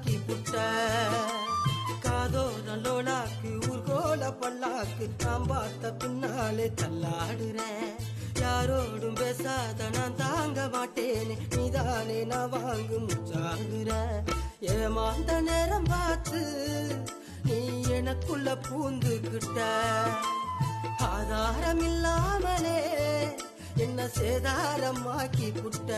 ஆக்கி புட்ட காதோர லோலாக்கு ஊர்கோல பல்லாக்கு நான் பார்த்த பின்னாலே தள்ளாடுறேன் யாரோடும் பேசாத நான் தாங்க மாட்டேனே நீதானே நான் வாங்கு முச்சாகுற ஏமாந்த நேரம் பார்த்து நீ எனக்குள்ள பூந்துகிட்ட ஆதாரம் இல்லாமலே என்ன சேதாரமாக்கி புட்ட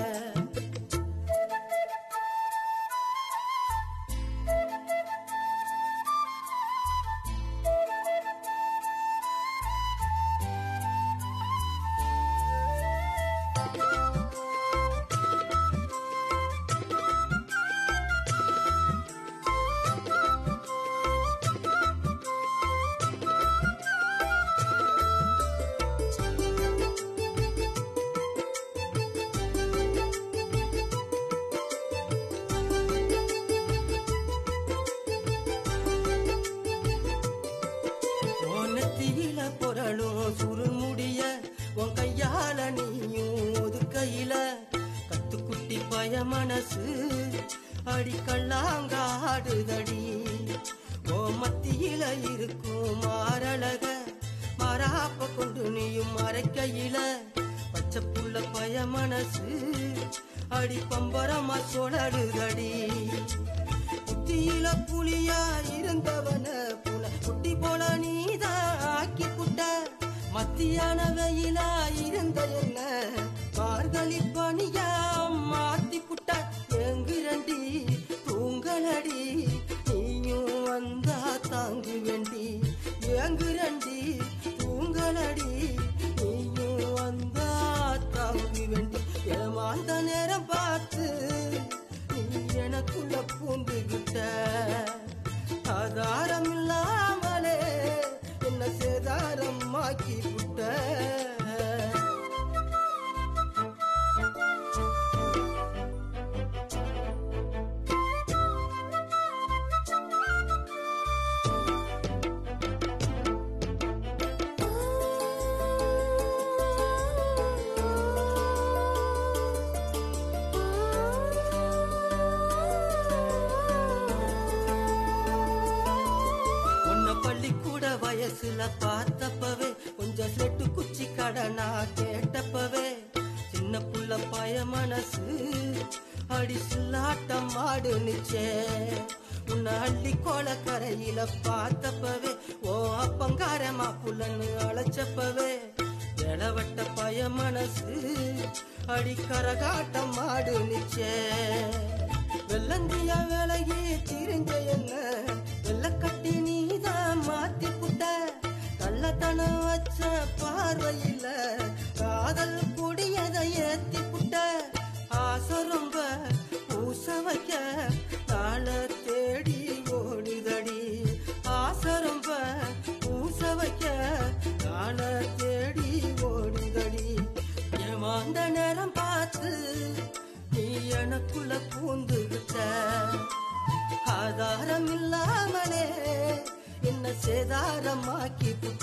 நெத்தியில பொருளும் சுருள் முடிய உன் கையால நீயும் ஒதுக்கையில கத்துக்குட்டி பய மனசு அடி கல்லாங்காடுதடி ஓ மத்தியில இருக்கும் மாரழக மாறாப்ப கொண்டு நீயும் மறைக்கையில பச்சை புள்ள பய மனசு அடி பம்பரமா சொலடுதடி புத்தியில புலியா இருந்தவன புல குட்டி போல நீதான் ஆக்கி புட்ட மத்தியான வெயிலா இருந்த என்ன மார்கழி பனியா மாத்தி புட்ட எங்குரண்டி தூங்கலடி நீயும் வந்தா தாங்கு வேண்டி எங்குரண்டி தூங்கலடி நீயும் வந்தா தாங்கு வேண்டி ஏமாந்த நேரம் பார்த்து நீ எனக்குள்ள பூந்துகிட்ட ஆதாரம் இல்லாமலே என்ன சேதாரம் ஆக்கி விட்ட உன்னை பள்ளிக்கூட வயசுல பார்த்தப்பவே கொஞ்சம் செட்டு குச்சி கடனா கேட்டப்பவே சின்ன புள்ள பய மனசு அடி சில்லாட்டம் ஆடுனுச்சே உன்னை அள்ளி கோலக்கரையில பார்த்தப்பவே ஓ அப்பங்கார மாப்புள்ளன்னு அழைச்சப்பவே இளவட்ட பய மனசு அடி கரகாட்டம் ஆடுனுச்சே வெள்ளந்தியா விலகி திரிஞ்ச என்ன வெள்ளக்கட்டி நீதான் மாத்தி புட்ட கள்ளத்தனம் வச்ச பார்வையில காதல் குடியதை ஏத்தி புட்ட ஆசை ரொம்ப பூச வைக்க தாள தேடி ஓடுதடி ஆசை ரொம்ப பூச வைக்க தாள தேடி ஓடுதடி ஏமாந்த நேரம் பார்த்து நீ எனக்குள்ள பூந்துகிட்ட ஆதாரம் இல்லாமலே என்ன சேதாரமாக்கி புட்ட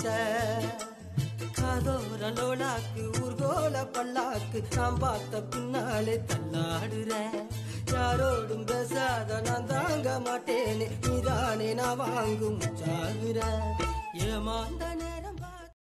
காதோர லோலாக்கு ஊர்கோல பல்லாக்கு நான் பார்த்த பின்னாலே தள்ளாடுற யாரோடும் பேசாத நான் தாங்க மாட்டேனே நீதானே நான் வாங்கும் சாகுற ஏமாந்த நேரம்